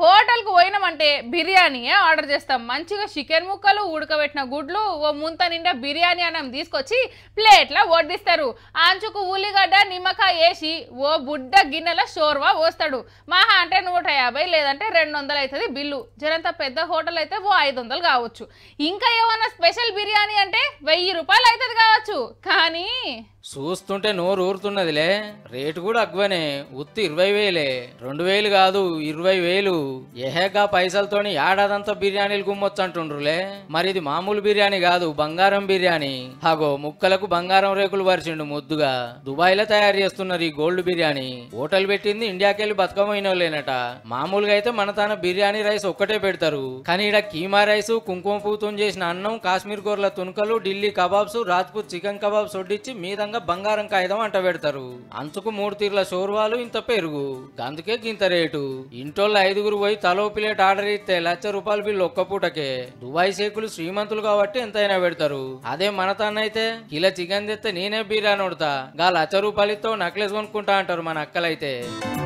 హోటల్కు పోయినామంటే బిర్యానీయే ఆర్డర్ చేస్తాం మంచిగా చికెన్ ముక్కలు ఉడకబెట్టిన గుడ్లు ఓ ముంత నిండా బిర్యానీ అన్నం తీసుకొచ్చి ప్లేట్లో వడ్డిస్తారు ఆంచుకు ఉల్లిగడ్డ నిమ్మకాయ వేసి ఓ బుడ్డ గిన్నెల షోర్వా పోస్తాడు మహా అంటే నూట యాభై లేదంటే రెండు వందలు అవుతుంది బిల్లు జరంత పెద్ద హోటల్ అయితే ఓ ఐదు వందలు కావచ్చు ఇంకా ఏమన్నా స్పెషల్ బిర్యానీ అంటే వెయ్యి రూపాయలు అవుతుంది కావచ్చు కానీ చూస్తుంటే నోరు ఊరుతున్నదిలే రేటు కూడా అగ్వనే ఉత్తి ఇరవై వేలే రెండు వేలు కాదు ఇరవై వేలు ఎహేగా పైసలతోని ఏడాదంతా బిర్యానీలు గుమ్మొచ్చు అంటుండ్రులే మరి ఇది మామూలు బిర్యానీ కాదు బంగారం బిర్యానీ హాగో ముక్కలకు బంగారం రేకులు పరిచిండు ముద్దుగా దుబాయ్ లో తయారు చేస్తున్నారు ఈ గోల్డ్ బిర్యానీ హోటల్ పెట్టింది ఇండియాకెళ్ళి బతుకమైన లేనట మామూలుగా అయితే మన తన బిర్యానీ రైస్ ఒక్కటే పెడతారు కానీ ఇక్కడ కీమా రైస్ కుంకుమ పూతో చేసిన అన్నం కాశ్మీర్ కూరల తునకలు Delhi kebabs Rajput chicken kebabs వడ్డించి మీదంగా బంగారం కాగితం అంట పెడతారు అంచుకు మూడు తీర్ల షోర్వాలు ఇంత పెరుగు అందుకే గింత రేటు ఇంటోళ్ళ ఐదుగురు పోయి తలో ప్లేట్ ఆర్డర్ ఇస్తే లక్ష రూపాయల బిల్లు ఒక్క పూటకే దుబాయ్ షేకులు శ్రీమంతులు కాబట్టి ఎంతైనా పెడతారు అదే మన తానైతే కిలో చికెన్ తెస్తే నేనే బిర్యానీ వండుతా గా లక్ష రూపాయలతో నక్లెస్ కొనుక్కుంటా అంటారు మన అక్కలైతే